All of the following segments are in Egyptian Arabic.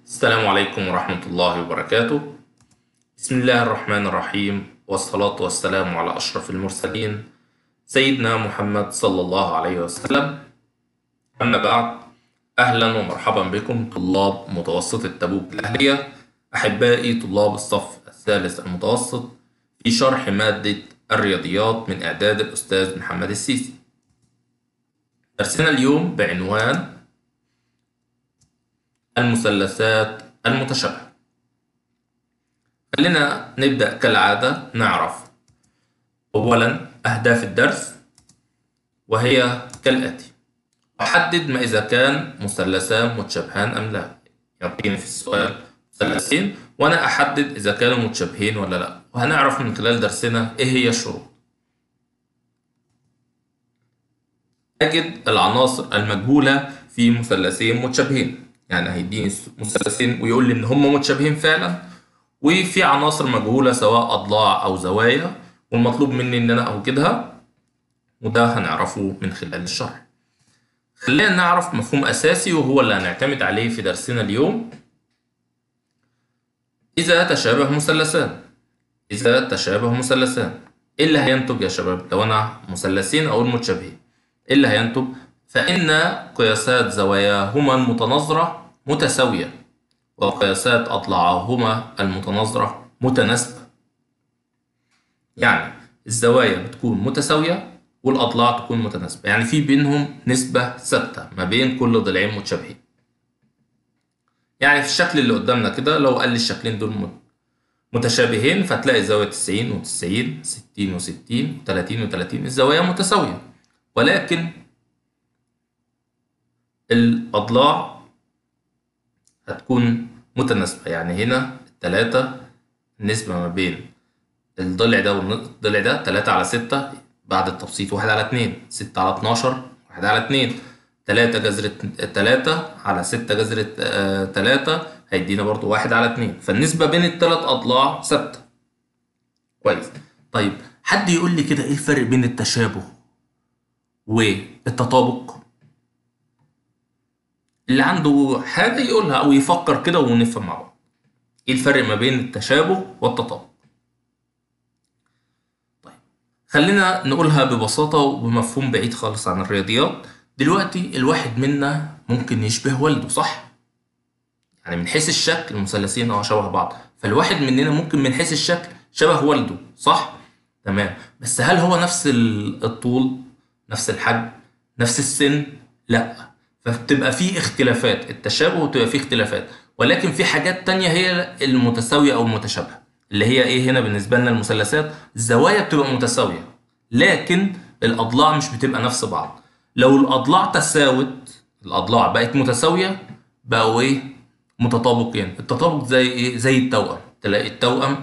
السلام عليكم ورحمة الله وبركاته بسم الله الرحمن الرحيم والصلاة والسلام على أشرف المرسلين سيدنا محمد صلى الله عليه وسلم أما بعد أهلا ومرحبا بكم طلاب متوسط التبوك الأهلية أحبائي طلاب الصف الثالث المتوسط في شرح مادة الرياضيات من إعداد الأستاذ محمد السيسي درسنا اليوم بعنوان المثلثات المتشابهة خلينا نبدأ كالعادة نعرف أولا أهداف الدرس وهي كالآتي أحدد ما إذا كان مثلثان متشابهان أم لا يعطيني في السؤال مثلثين وأنا أحدد إذا كانوا متشابهين ولا لا وهنعرف من خلال درسنا إيه هي الشروط أجد العناصر المجهولة في مثلثين متشابهين يعني هيديني مثلثين ويقول لي إن هم متشابهين فعلا وفي عناصر مجهولة سواء أضلاع أو زوايا والمطلوب مني إن أنا أوجدها وده هنعرفه من خلال الشرح خلينا نعرف مفهوم أساسي وهو اللي هنعتمد عليه في درسنا اليوم إذا تشابه مثلثان إذا تشابه مثلثان إيه اللي هينتج يا شباب لو أنا مثلثين أو متشابهين إيه اللي هينتج فإن قياسات زواياهما المتناظرة متساوية وقياسات أضلاعهما المتناظرة متناسبة يعني الزوايا بتكون متساوية والأضلاع تكون متناسبة يعني في بينهم نسبة ثابتة ما بين كل ضلعين متشابهين يعني في الشكل اللي قدامنا كده لو قال لي الشكلين دول متشابهين فتلاقي زاوية 90 و90 60 و60 30 و30 الزوايا متساوية ولكن الأضلاع هتكون متناسبة يعني هنا التلاتة النسبة ما بين الضلع ده والضلع ده تلاتة على ستة بعد التبسيط واحد على اتنين ستة على اتناشر واحد على اتنين تلاتة جذر تلاتة على ستة جذر تلاتة هيدينا برضو واحد على اتنين فالنسبة بين التلات أضلاع ثابتة كويس طيب حد يقول لي كده ايه الفرق بين التشابه والتطابق اللي عنده حاجة يقولها أو يفكر كده ونفهم مع بعض ايه الفرق ما بين التشابه والتطابق طيب خلينا نقولها ببساطة وبمفهوم بعيد خالص عن الرياضيات دلوقتي الواحد منا ممكن يشبه والده صح؟ يعني من حيث الشكل المثلثين اه شبه بعض فالواحد مننا ممكن من حيث الشكل شبه والده صح؟ تمام بس هل هو نفس الطول نفس الحجم نفس السن؟ لا فبتبقى في اختلافات التشابه وتبقى في اختلافات ولكن في حاجات تانية هي المتساوية أو المتشابهة اللي هي إيه هنا بالنسبة لنا المثلثات الزوايا بتبقى متساوية لكن الأضلاع مش بتبقى نفس بعض لو الأضلاع تساوت الأضلاع بقت متساوية بقوا إيه متطابقين التطابق زي إيه زي التوأم تلاقي التوأم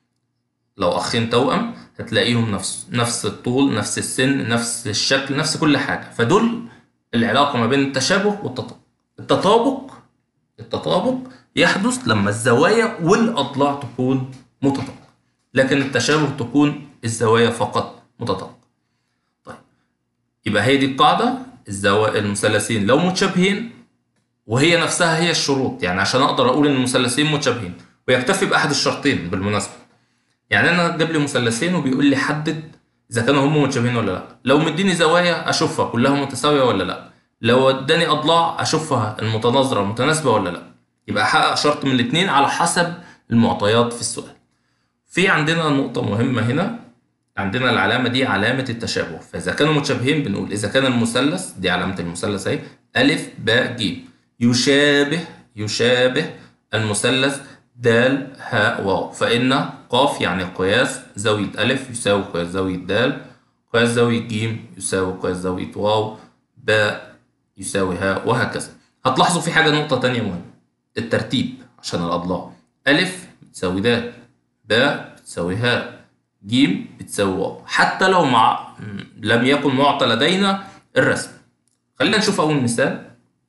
لو أخين توأم هتلاقيهم نفس نفس الطول نفس السن نفس الشكل نفس كل حاجة فدول العلاقة ما بين التشابه والتطابق التطابق التطابق يحدث لما الزوايا والأضلاع تكون متطابقة لكن التشابه تكون الزوايا فقط متطابقة طيب يبقى هي دي القاعدة الزوا... المثلثين لو متشابهين وهي نفسها هي الشروط يعني عشان أقدر أقول إن المثلثين متشابهين ويكتفي بأحد الشرطين بالمناسبة يعني أنا جاب لي مثلثين وبيقول لي حدد اذا كانوا هم متشابهين ولا لا لو مديني زوايا اشوفها كلها متساويه ولا لا لو اداني اضلاع اشوفها المتناظره متناسبه ولا لا يبقى احقق شرط من الاثنين على حسب المعطيات في السؤال في عندنا نقطه مهمه هنا عندنا العلامه دي علامه التشابه فاذا كانوا متشابهين بنقول اذا كان المثلث دي علامه المثلث اهي الف باء ج يشابه يشابه المثلث د ه واو فإن ق يعني قياس زاوية أ يساوي قياس زاوية د قياس زاوية ج يساوي قياس زاوية واو باء يساوي ه وهكذا هتلاحظوا في حاجة نقطة تانية مهمة الترتيب عشان الأضلاع أ بتساوي د باء بتساوي ه ج بتساوي واو حتى لو مع لم يكن معطى لدينا الرسم خلينا نشوف أول مثال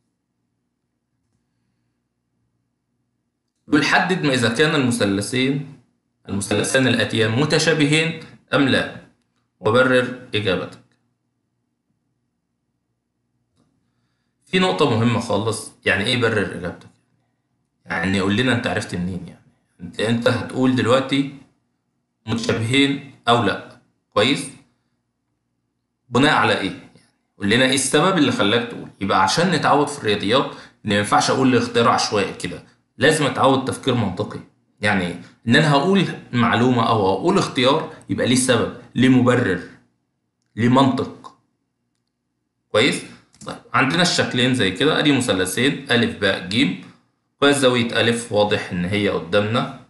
يقول حدد ما إذا كان المثلثين المثلثان الآتيان متشابهين أم لا وبرر إجابتك في نقطة مهمة خالص يعني إيه برر إجابتك يعني قول لنا انت عرفت منين يعني انت انت هتقول دلوقتي متشابهين او لا كويس بناء على ايه يعني قول لنا ايه السبب اللي خلاك تقول يبقى عشان نتعود في الرياضيات ان ما ينفعش اقول الاختيار عشوائي كده لازم اتعود تفكير منطقي يعني إيه؟ ان انا هقول معلومه او اقول اختيار يبقى ليه سبب ليه مبرر ليه منطق كويس طيب عندنا الشكلين زي كده ادي مثلثين الف باء جيم قياس زاويه الف واضح ان هي قدامنا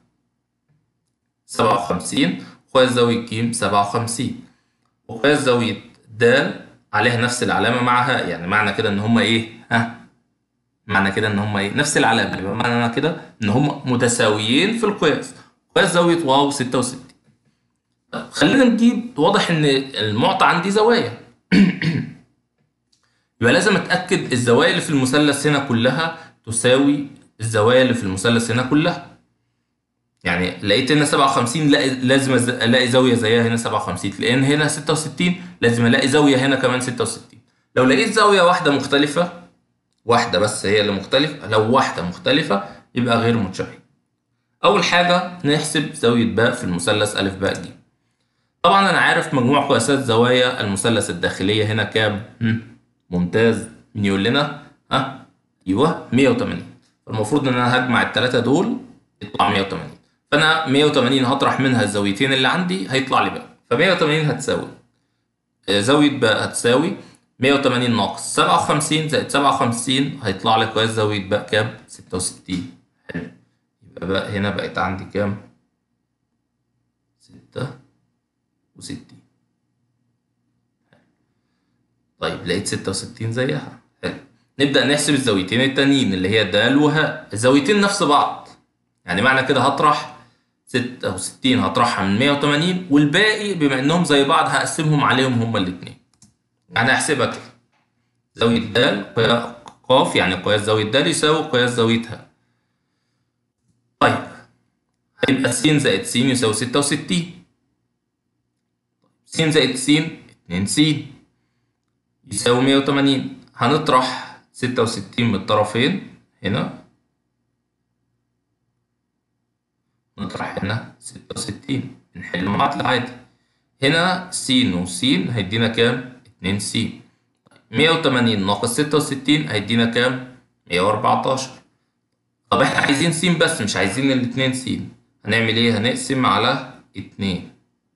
57 قياس زاويه جيم 57 وقياس زاويه د عليها نفس العلامه مع هاء يعني معنى كده ان هما ايه ها معنى كده ان هما ايه نفس العلامه يبقى معنى كده ان هما متساويين في القياس قياس زاويه واو 66 طب خلينا نجيب واضح ان المعطى عندي زوايا يبقى لازم اتاكد الزوايا اللي في المثلث هنا كلها تساوي الزوايا اللي في المثلث هنا كلها يعني لقيت هنا 57 لا لازم أز- الاقي زاويه زيها هنا 57 لان هنا 66 لازم الاقي زاويه هنا كمان 66 لو لقيت زاويه واحده مختلفه واحده بس هي اللي مختلفه لو واحده مختلفه يبقى غير متشابه اول حاجه نحسب زاويه باء في المثلث ا باء ج طبعا انا عارف مجموع قياسات زوايا المثلث الداخليه هنا كام هم، ممتاز مين يقول لنا ها ايوه 180 فالمفروض ان انا هجمع الثلاثه دول يطلع 180 فانا 180 هطرح منها الزاويتين اللي عندي هيطلع لي بقى ف 180 هتساوي آه، زاويه باء هتساوي 180 ناقص 57 زائد 57 هيطلع لي قياس زاويه باء كام 66 حلو يبقى باء هنا بقت عندي كام 66 طيب لقيت 66 زيها حلو نبدأ نحسب الزاويتين التانيين اللي هي د وهاء الزاويتين نفس بعض يعني معنى كده هطرح 66 هطرحها من 180 والباقي بما انهم زي بعض هقسمهم عليهم هما الاثنين يعني احسبها كده زاوية د قيا- ق يعني قياس زاوية د يساوي قياس زاوية ه طيب هيبقى س زائد س يساوي 66 س زائد س 2 س يساوي 180 هنطرح 66 من الطرفين هنا نطرح هنا 66 بنحل المعادلة عادي هنا س وس هيدينا كام؟ 2 س 180 ناقص 66 هيدينا كام؟ 114 طب احنا عايزين س بس مش عايزين الاتنين س هنعمل ايه؟ هنقسم على 2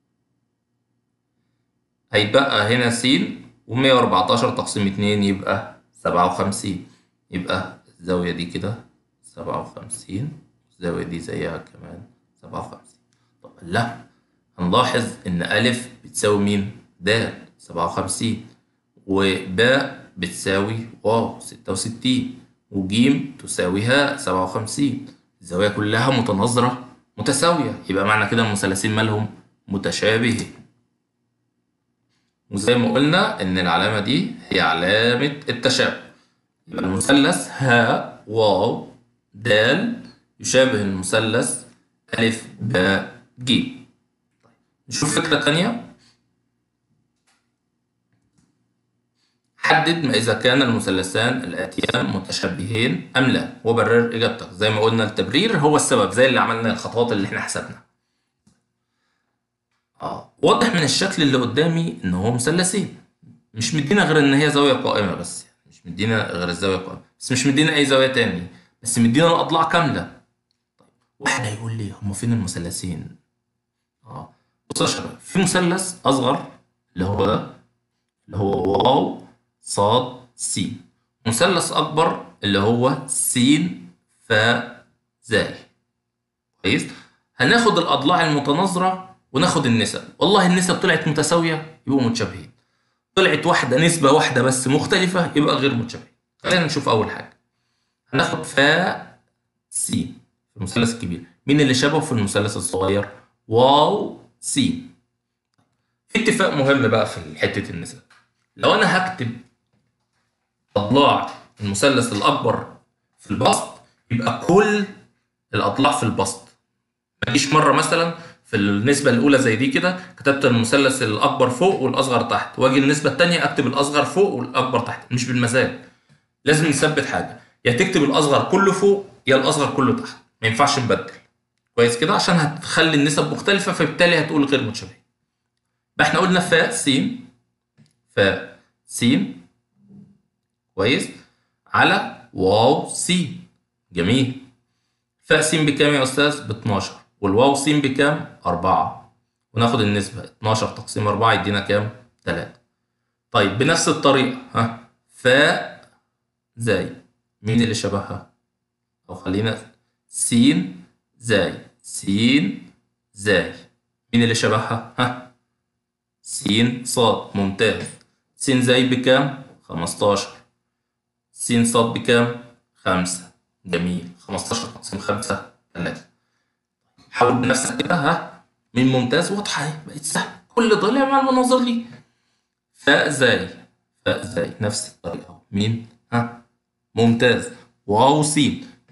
هيتبقى هنا س و114 تقسيم 2 يبقى 57 يبقى الزاوية دي كده 57 الزاوية دي زيها كمان 57 طب لا هنلاحظ إن أ بتساوي مين؟ د 57 وباء بتساوي واو 66 وجيم تساوي ها 57 الزوايا كلها متناظرة متساوية يبقى معنى كده المثلثين مالهم متشابهين وزي ما قلنا إن العلامة دي هي علامة التشابه يبقى المثلث ها واو د يشابه المثلث أ باء ج نشوف فكرة تانية حدد ما إذا كان المثلثان الآتيان متشابهين أم لا وبرر إجابتك زي ما قلنا التبرير هو السبب زي اللي عملنا الخطوات اللي احنا حسبنا اه واضح من الشكل اللي قدامي ان هو مثلثين مش مدينا غير ان هي زاويه قائمه بس يعني مش مدينا غير الزاويه القائمه بس مش مدينا اي زاويه تاني بس مدينا الاضلاع كامله طيب واحد هيقول لي هم فين المثلثين اه بص يا شباب في مثلث اصغر اللي هو ده اللي هو واو صاد س مثلث اكبر اللي هو س فا زاي كويس هناخد الاضلاع المتناظره وناخد النسب والله النسب طلعت متساويه يبقوا متشابهين طلعت واحده نسبه واحده بس مختلفه يبقى غير متشابهين خلينا نشوف اول حاجه هناخد فا س في المثلث الكبير مين اللي شبهه في المثلث الصغير واو س في اتفاق مهم بقى في حته النسب لو انا هكتب اضلاع المثلث الاكبر في البسط يبقى كل الاضلاع في البسط ما تجيش مره مثلا في النسبه الاولى زي دي كده كتبت المثلث الاكبر فوق والاصغر تحت واجي النسبه الثانيه اكتب الاصغر فوق والاكبر تحت مش بالمزاج لازم نثبت حاجه يا تكتب الاصغر كله فوق يا الاصغر كله تحت ما ينفعش نبدل كويس كده عشان هتخلي النسب مختلفه فبالتالي هتقول غير متشابهين يبقى احنا قلنا فاء س فاء س كويس على واو س جميل فاء س بكام يا استاذ ب 12 والواو س بكام 4 وناخد النسبه 12 تقسيم 4 يدينا كام 3 طيب بنفس الطريقه ها فاء زي مين اللي شبهها او خلينا س زي س زي مين اللي شبهها ها س صاد ممتاز س زي بكام 15 س صاد بكام 5 جميل 15 تقسيم 5 3 حاول بنفسك كده ها مين ممتاز واضحه اهي بقت سهله كل ضلع مع المناظر دي فاء زي فاء زي نفس الطريقه مين ها ممتاز واو س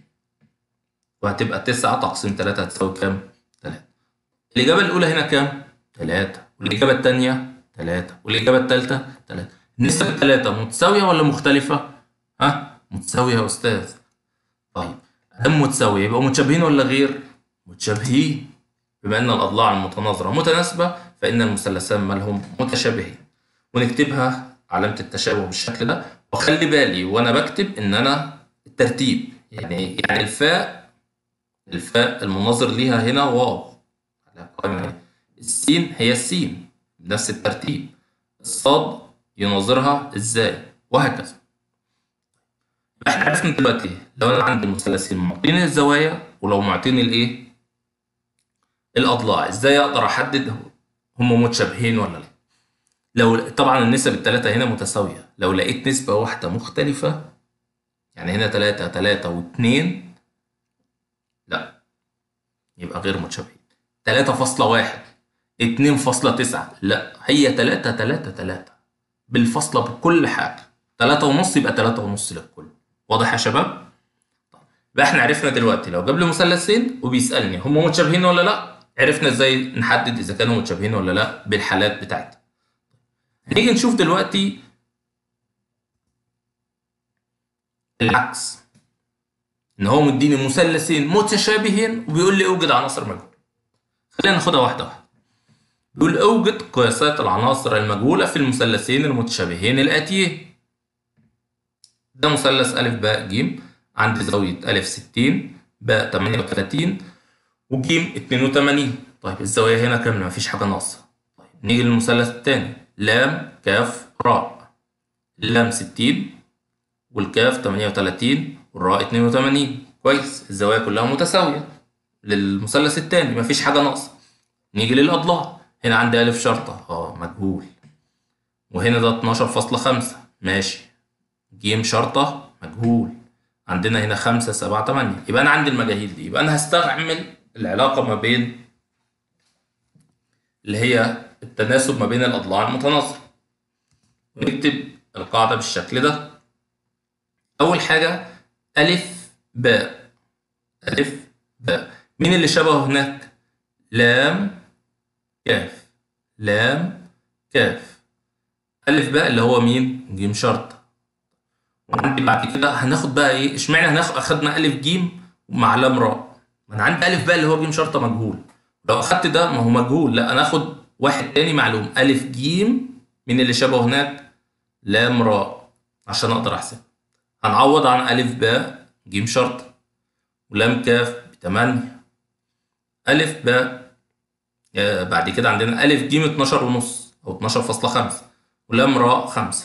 وهتبقى 9 تقسيم 3 هتساوي كام 3 الإجابة الأولى هنا كام 3 والإجابة الثانية 3 والإجابة الثالثة 3 النسب الثلاثة متساوية ولا مختلفة ها متساوية يا أستاذ طيب أدام متساوية يبقى متشابهين ولا غير متشابهين بما أن الأضلاع المتناظرة متناسبة فإن المثلثان مالهم متشابهين ونكتبها علامة التشابه بالشكل ده وخلي بالي وأنا بكتب إن أنا الترتيب يعني يعني الفاء الفاء المناظر ليها هنا واو على قائمة السين هي السين بنفس الترتيب الصاد يناظرها ازاي وهكذا احنا عرفنا دلوقتي لو انا عندي مثلثين معطيني الزوايا ولو معطيني الايه الاضلاع ازاي اقدر احدد هم متشابهين ولا لا لو طبعا النسب الثلاثه هنا متساويه لو لقيت نسبه واحده مختلفه يعني هنا 3 3 و2 لا يبقى غير متشابهين 3.1 2.9 لا هي 3 3 3 بالفاصلة بكل حاجة 3 ونص يبقى 3 ونص للكل واضح يا شباب؟ طيب يبقى احنا عرفنا دلوقتي لو جاب لي مثلثين وبيسألني هم متشابهين ولا لا؟ عرفنا ازاي نحدد اذا كانوا متشابهين ولا لا بالحالات بتاعتها. هنيجي نشوف دلوقتي العكس ان هو مديني مثلثين متشابهين وبيقول لي اوجد عناصر مجهوله خلينا ناخدها واحده واحده بيقول اوجد قياسات العناصر المجهوله في المثلثين المتشابهين الاتيين ده مثلث ا ب ج عندي زاويه ا 60 ب 38 وج 82 طيب الزاويه هنا كامله مفيش حاجه ناقصه طيب نيجي للمثلث الثاني لام كاف راء اللام 60 والكاف 38 والراء 82 كويس الزوايا كلها متساوية للمثلث التاني مفيش حاجة ناقصة نيجي للأضلاع هنا عندي ألف شرطة اه مجهول وهنا ده 12.5 ماشي جيم شرطة مجهول عندنا هنا 5 7 8 يبقى أنا عندي المجاهيل دي يبقى أنا هستعمل العلاقة ما بين اللي هي التناسب ما بين الأضلاع المتناظرة ونكتب القاعدة بالشكل ده أول حاجة ألف باء ألف باء مين اللي شبهه هناك؟ لام كاف لام كاف ألف باء اللي هو مين؟ جيم شرطة وعندي بعد كده هناخد بقى إيه؟ إشمعنى هناخد أخدنا ألف جيم مع لام راء؟ ما أنا عندي ألف باء اللي هو جيم شرطة مجهول لو أخدت ده ما هو مجهول لا أنا آخد واحد تاني معلوم ألف جيم مين اللي شبهه هناك؟ لام راء عشان أقدر أحسب هنعوض عن ألف باء جيم شرطة ولام كاف بتمانية ألف باء آه بعد كده عندنا ألف جيم اتناشر ونص أو اتناشر فاصلة خمسة ولام راء خمسة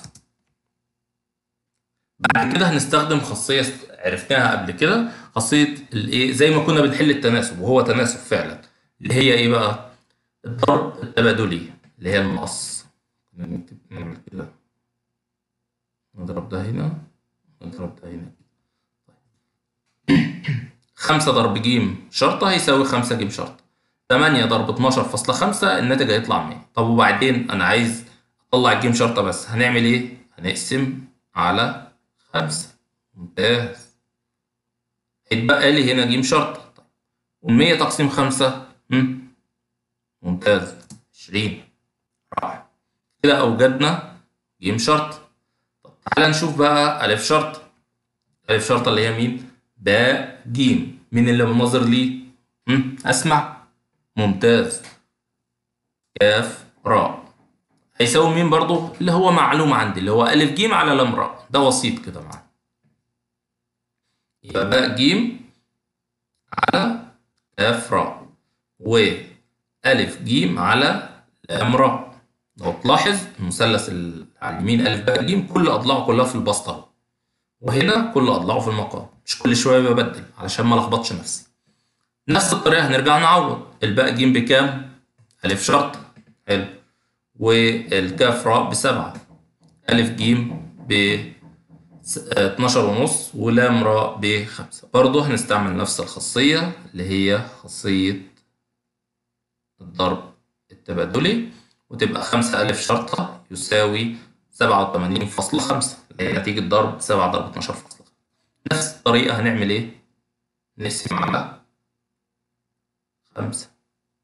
بعد كده هنستخدم خاصية عرفناها قبل كده خاصية الإيه زي ما كنا بنحل التناسب وهو تناسب فعلا اللي هي إيه بقى؟ الضرب التبادلي اللي هي المقص نكتب نعمل كده نضرب ده هنا نضرب ده هنا خمسة ضرب جيم شرطة هيساوي خمسة جيم شرطة تمانية ضرب اتناشر فاصلة خمسة الناتج هيطلع مية طب وبعدين أنا عايز أطلع الجيم شرطة بس هنعمل إيه؟ هنقسم على خمسة ممتاز هيتبقى لي هنا جيم شرطة طيب والمية تقسيم خمسة مم. ممتاز عشرين راح كده أوجدنا جيم شرطة تعالى نشوف بقى ألف شرط ألف شرطة اللي هي مين؟ باء جيم مين اللي مناظر ليه؟ هم؟ أسمع ممتاز كاف راء هيساوي مين برضو؟ اللي هو معلومة عندي اللي هو ألف جيم على لام راء ده وسيط كده معانا يبقى باء جيم على كاف راء وألف جيم على لام راء لو تلاحظ المثلث اللي على اليمين ألف باء جيم كل أضلاعه كلها في البسط أهو وهنا كل أضلاعه في المقام مش كل شوية ببدل علشان ما لخبطش نفسي نفس الطريقة هنرجع نعوض الباء جيم بكام؟ ألف شرط حلو والكاف راء بسبعة ألف جيم ب 12 ونص ولام راء بخمسة برضه هنستعمل نفس الخاصية اللي هي خاصية الضرب التبادلي وتبقى خمسة ألف شرطة يساوي سبعة وتمانين فاصلة خمسة اللي هي نتيجة ضرب سبعة ضرب اتناشر فاصلة نفس الطريقة هنعمل إيه؟ نقسم على خمسة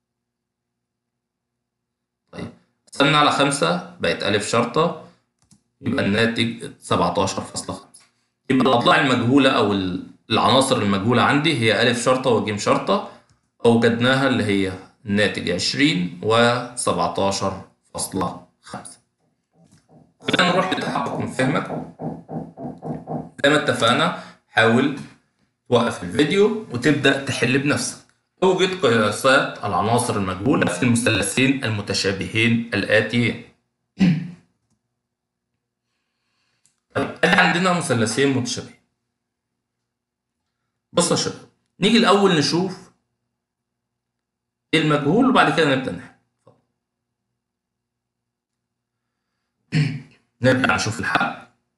طيب قسمنا على خمسة بقت ألف شرطة يبقى الناتج سبعتاشر فاصلة خمسة يبقى الأضلاع المجهولة أو العناصر المجهولة عندي هي ألف شرطة وجيم شرطة أوجدناها اللي هي الناتج عشرين وسبعتاشر فاصلة خمسة خلينا نروح لتحقق من فهمك زي ما اتفقنا حاول توقف الفيديو وتبدأ تحل بنفسك اوجد قياسات العناصر المجهولة في المثلثين المتشابهين الآتيين طيب ادي عندنا مثلثين متشابهين بص يا شباب نيجي الأول نشوف المجهول وبعد كده نبدأ نحل نرجع نشوف الحل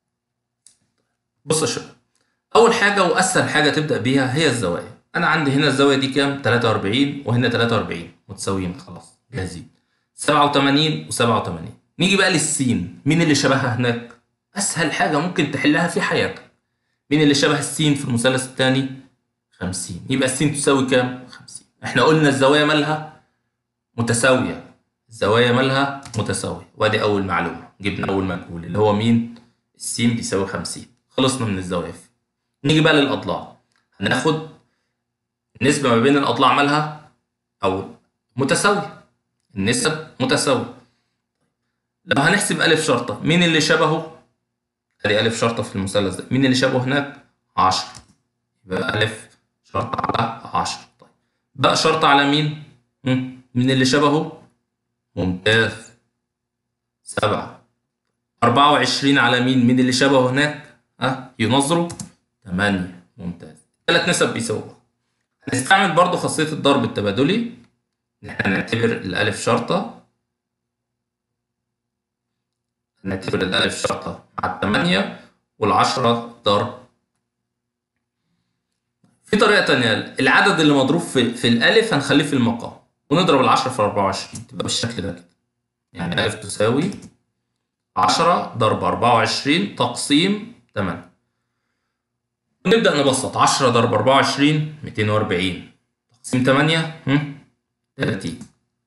بص يا شباب أول حاجة وأسهل حاجة تبدأ بيها هي الزوايا أنا عندي هنا الزاوية دي كام؟ 43 وهنا 43 متساويين خلاص جاهزين 87 و87 نيجي بقى للسين مين اللي شبهها هناك؟ أسهل حاجة ممكن تحلها في حياتك مين اللي شبه السين في المثلث الثاني؟ 50 يبقى السين تساوي كام؟ 50 احنا قلنا الزوايا مالها متساوية الزوايا مالها متساوية وادي أول معلومة جبنا أول مجهول اللي هو مين؟ السين بيساوي 50 خلصنا من الزوايا نيجي بقى للأضلاع هناخد النسبة ما بين الأضلاع مالها أو متساوية النسب متساوية لو هنحسب ألف شرطة مين اللي شبهه؟ أدي ألف شرطة في المثلث ده مين اللي شبهه هناك؟ 10 يبقى ألف شرطة على 10 طيب باء شرطة على مين؟ مم. مين اللي شبهه؟ ممتاز سبعة أربعة وعشرين على مين؟ مين اللي شبهه هناك؟ أه ينظروا تمانية ممتاز ثلاث نسب بيساووا هنستعمل برضو خاصية الضرب التبادلي إن إحنا نعتبر الألف شرطة نعتبر الألف شرطة مع التمانية والعشرة ضرب في طريقة تانية العدد اللي مضروب في, في الألف هنخليه في المقام ونضرب العشرة في أربعة وعشرين تبقى بالشكل ده كده يعني ألف تساوي عشرة ضرب أربعة وعشرين تقسيم تمانية نبدأ نبسط عشرة ضرب أربعة وعشرين ميتين وأربعين تقسيم تمانية تلاتين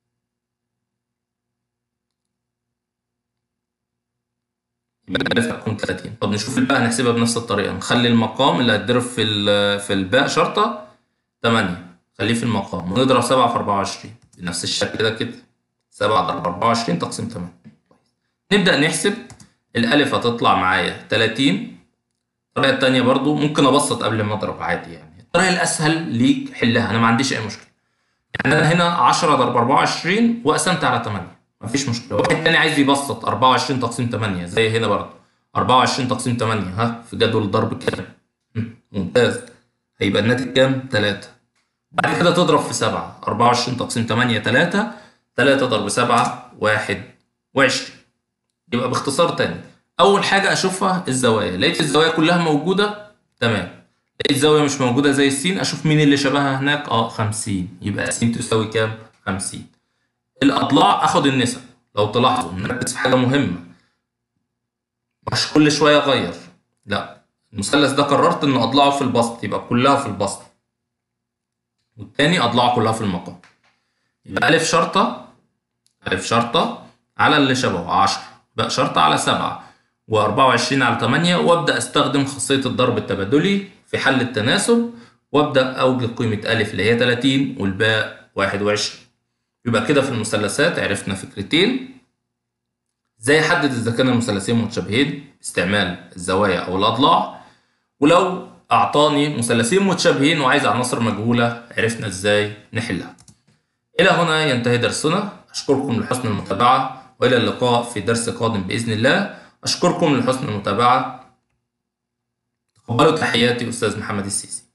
يبقى الألف هتكون 30 طب نشوف الباء هنحسبها بنفس الطريقة نخلي المقام اللي هتضرب في في الباء شرطة 8 خليه في المقام ونضرب 7 في 24 بنفس الشكل ده كده 7 ضرب 24 تقسيم 8 نبدأ نحسب الألف هتطلع معايا 30 الطريقة التانية برضو ممكن أبسط قبل ما أضرب عادي يعني الطريقة الأسهل ليك حلها أنا ما عنديش أي مشكلة يعني أنا هنا 10 ضرب 24 وقسمت على 8 مفيش مشكلة واحد تاني عايز يبسط 24 تقسيم 8 زي هنا برضه 24 تقسيم 8 ها في جدول الضرب كام ممتاز هيبقى الناتج كام 3 بعد كده تضرب في 7 24 تقسيم 8 3 3 ضرب 7 21 يبقى باختصار تاني أول حاجة أشوفها الزوايا لقيت الزوايا كلها موجودة تمام لقيت زاوية مش موجودة زي السين أشوف مين اللي شبهها هناك اه 50 يبقى س تساوي كام 50 الاضلاع اخد النسب لو تلاحظوا نركز في حاجه مهمه مش كل شويه اغير لا المثلث ده قررت ان اضلاعه في البسط يبقى كلها في البسط والتاني اضلاعه كلها في المقام يبقى الف شرطه الف شرطه على اللي شبهه 10 باء شرطه على 7 و24 على 8 وابدا استخدم خاصيه الضرب التبادلي في حل التناسب وابدا اوجد قيمه ا اللي هي 30 والباء 21 يبقى كده في المثلثات عرفنا فكرتين ازاي احدد اذا كان المثلثين متشابهين باستعمال الزوايا او الاضلاع ولو اعطاني مثلثين متشابهين وعايز عناصر مجهوله عرفنا ازاي نحلها الى هنا ينتهي درسنا اشكركم لحسن المتابعه والى اللقاء في درس قادم باذن الله اشكركم لحسن المتابعه تقبلوا تحياتي استاذ محمد السيسي